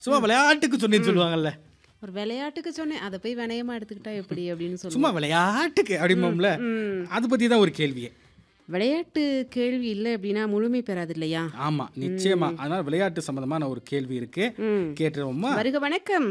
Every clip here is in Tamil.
சும்மா விளையாட்டுக்கு சொன்னேன்னு சொல்லுவாங்கல்ல ஒரு விளையாட்டுக்கு சொன்னேன் அதை போய் வினயமா எடுத்துக்கிட்டா எப்படி அப்படின்னு சும்மா சொல்லுவோம் விளையாட்டுக்கு அப்படிம்போம்ல ம். அது பற்றி தான் ஒரு கேள்வியே விளையாட்டு கேள்வி இல்லை அப்படின்னா முழுமை பெறாது இல்லையா ஆமா நிச்சயமா அதனால விளையாட்டு சம்பந்தமான ஒரு கேள்வி இருக்கு ம் கேட்டுருவோமா வருக வணக்கம்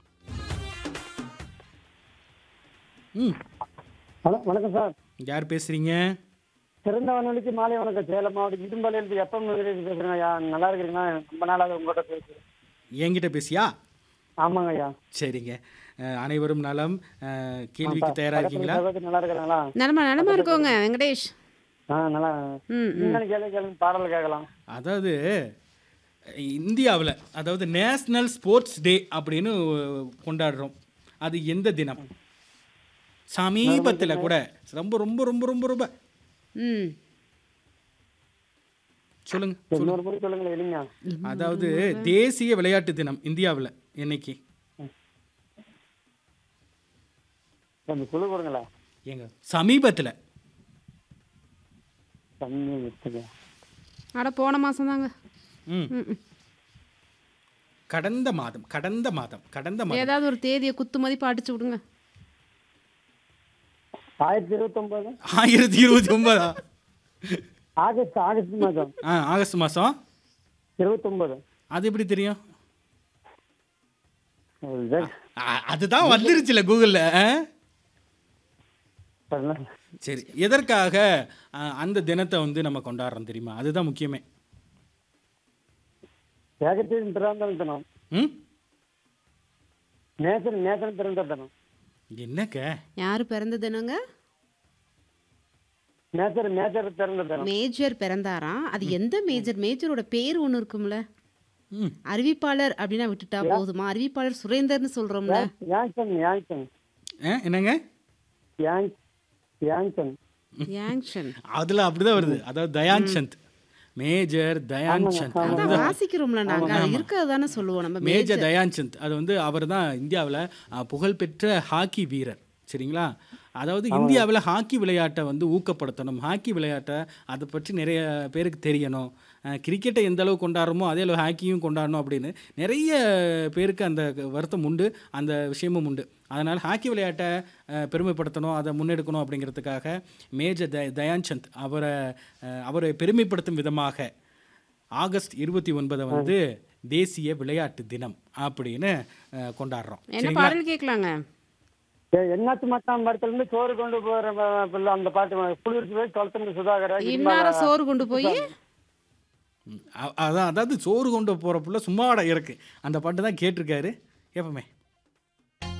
ம் ஹலோ வணக்கம் சார் யார் பேசுறீங்க சிறந்த வானொலிக்கு மாலை வணக்கம் சேலம் மாவட்டம் இடும்பாளையிலிருந்து எப்பம் பேசுறேங்க ஐயா நல்லா இருக்கிறீங்களா ரொம்ப நாளாக உங்கள்கிட்ட பேசுகிறேன் என்கிட்ட பேசியா ஆமாங்க ஐயா சரிங்க அஹ், அனைவரும் நலம் அஹ், கேள்விக்கு தயாரா இருக்கீங்களா சகோதரி நல்லா இருக்கிறாங்களா நலமா நலமா இருக்கோங்க வெங்கடேஷ் ஆ நல்லா ம் ம் என்னன்னு கேள்வி கேளுங்க பாடல் கேட்கலாம் அதாவது இந்தியாவில் அதாவது நேஷ்னல் ஸ்போர்ட்ஸ் டே அப்படின்னு கொண்டாடுறோம் அது எந்த தினம் சமீபத்தில் கூட ரொம்ப ரொம்ப ரொம்ப ரொம்ப ரொம்ப ம் சொல்லுங்க சொல்லுங்க இன்னொரு முறை சொல்லுங்களேன் இல்லைங்க அதாவது தேசிய விளையாட்டு தினம் இந்தியாவில் என்னைக்கு கொஞ்சம் குழு கொடுங்களேன் எங்க சமீபத்தில் தண்ணி விட்டுங்க அட போன மாதம் தாங்க ம் ம் ம். கடந்த மாதம் கடந்த மாதம் கடந்த மாதம் ஏதாவது ஒரு தேதியை குத்து மதிப்பு அடிச்சு விடுங்க ஆயிரத்தி இருபத்தொம்போது ஆயிரத்தி இருபத்தி ஒன்பதா ஆகஸ்ட் ஆகஸ்ட் மாதம் ஆ ஆகஸ்ட் மாதம் இருபத்தொம்போது அது எப்படி தெரியும் சரி. அ- அதுதான் வந்துருச்சுல கூகுளில் சரிங்களா? சரி எதற்காக அ, அந்த தினத்தை வந்து நம்ம கொண்டாடுறோம் தெரியுமா அதுதான் முக்கியமே ஏகத்தின் பிறந்த தினம் ம் நேசன் நேசன் பிறந்த தினம் என்னக்க யார் பிறந்த தினங்க நேசர் நேசர் பிறந்த தினம் மேஜர் பிறந்தாராம் அது எந்த மேஜர் மேஜரோட பேர் ஒன்று இருக்கும்ல ம் அறிவிப்பாளர் அப்படின்னா விட்டுட்டா போதுமா அறிவிப்பாளர் சுரேந்தர்னு சொல்றோம்ல யாங்சன் யாங்சன் ஆ, என்னங்க யாங் யாங்சன் யாங்ஷன் அதில் அப்படிதான் வருது அதாவது தயான் சந்த் மேஜர் தயான் சந்த் அதான் வாசிக்கிறோம்ல நாங்க அது இருக்கிறது தானே சொல்லுவோம் நம்ம மேஜர் தயான் சந்த் அது வந்து அவர் தான் இந்தியாவில் புகழ்பெற்ற ஹாக்கி வீரர் சரிங்களா அதாவது இந்தியாவில் ஹாக்கி விளையாட்டை வந்து ஊக்கப்படுத்தணும் ஹாக்கி விளையாட்டை அதை பற்றி நிறைய பேருக்கு தெரியணும் அஹ், கிரிக்கெட்டை எந்த அளவு கொண்டாடுறோமோ அதே அளவு ஹாக்கியும் கொண்டாடணும் அப்படின்னு நிறைய பேருக்கு அந்த வருத்தம் உண்டு அந்த விஷயமும் உண்டு அதனால் ஹாக்கி விளையாட்டை அஹ், பெருமைப்படுத்தணும் அதை முன்னெடுக்கணும் அப்படிங்கிறதுக்காக மேஜர் த தயான் சந்த் அவரை அஹ், அவரை பெருமைப்படுத்தும் விதமாக ஆகஸ்ட் இருபத்தி ஒன்பதை வந்து தேசிய விளையாட்டு தினம் அப்படின்னு அஹ், கொண்டாடுறோம் என்ன பாடல் கேட்கலாங்க என்னாச்சு மச்சான் படத்துல இருந்து சோறு கொண்டு போற ப- பிள்ளை அந்த பாட்டு குளிர்ச்சி போய் தொலைத்தந்து சுதாகரா இன்னார சோறு கொண்டு போய் ம், அ- அதான் அதாவது சோறு கொண்டு போகிற புள்ள சும்மாட இருக்கு அந்த பாட்டு தான் கேட்டிருக்காரு எப்பவுமே